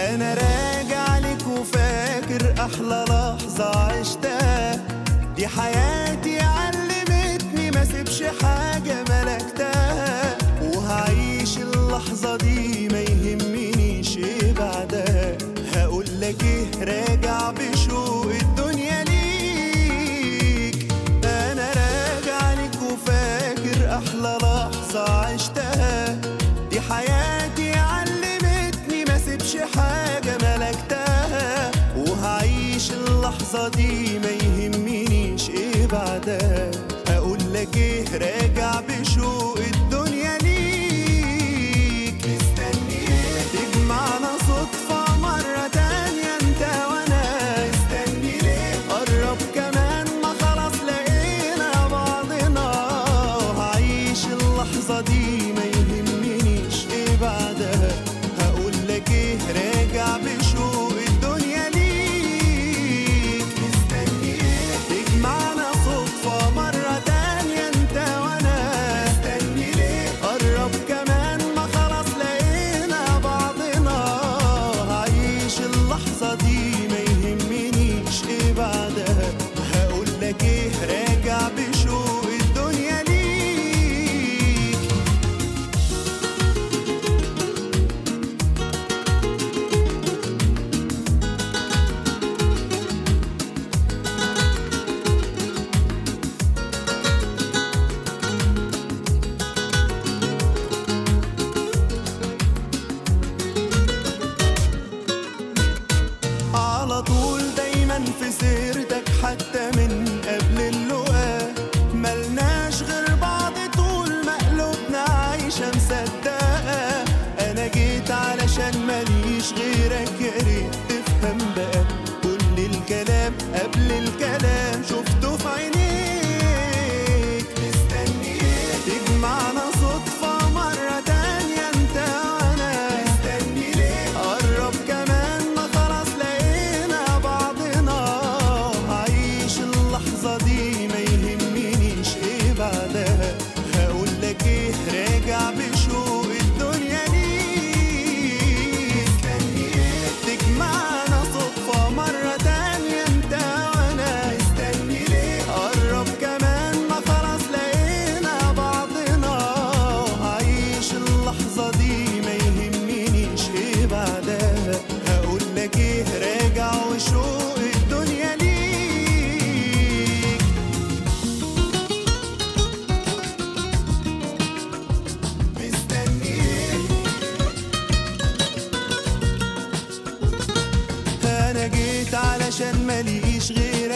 انا راجع لك وفاكر احلى لحظة عشتها دي حياتي علمتني ما سيبش حاجة ملكتها وهعيش اللحظة دي ما يهمنيش ايه بعدها هقول لك ايه راجع بشوق الدنيا ليك انا راجع لك وفاكر احلى لحظة عشتها دي حياتي علمتني ما سيبش حاجة ملكتها وهعيش اللحظة دي ما يهمنيش ايه بعدها هقول لك ايه راجع بشوق الدنيا ليك مستني ايه تجمعنا صدفة مرة تانية انت وانا مستني ليه قرب كمان ما خلاص لقينا بعضنا هعيش اللحظة دي ما يهمنيش ايه بعدها هقول لك ايه راجع بشوق الدنيا ليك مستني ايه تجمعنا صدفة مرة تانية انت وانا مستني ليه قرب كمان ما خلاص لقينا بعضنا هعيش اللحظة دي ما يهمنيش ايه بعدها هقول لك ايه راجع بشوق الدنيا ليك على طول دايما في سيرتك حتى من قبل اللقاء ملناش غير بعض طول ما قلوبنا عايشة مصدقة أنا جيت علشان ماليش غيرك يا ريت تفهم بقى كل الكلام قبل الكلام شفته في عينيك مستني ايه تجمعنا صدفة مرة تانية انت وانا مستني ليه قرب كمان ما خلاص لقينا بعضنا هعيش اللحظة دي ما يهمنيش ايه بعدها هقول لك ايه راجع بشوق الدنيا ليك مستني ايه تجمعنا صدفة مرة تانية انت وانا مستني ليه قرب كمان ما خلاص لقينا بعضنا هعيش اللحظة دي ما يهمنيش ايه بعدها هقول لك ايه راجع وشوق الدنيا ليك مستني ايه انا جيت علشان ماليش غير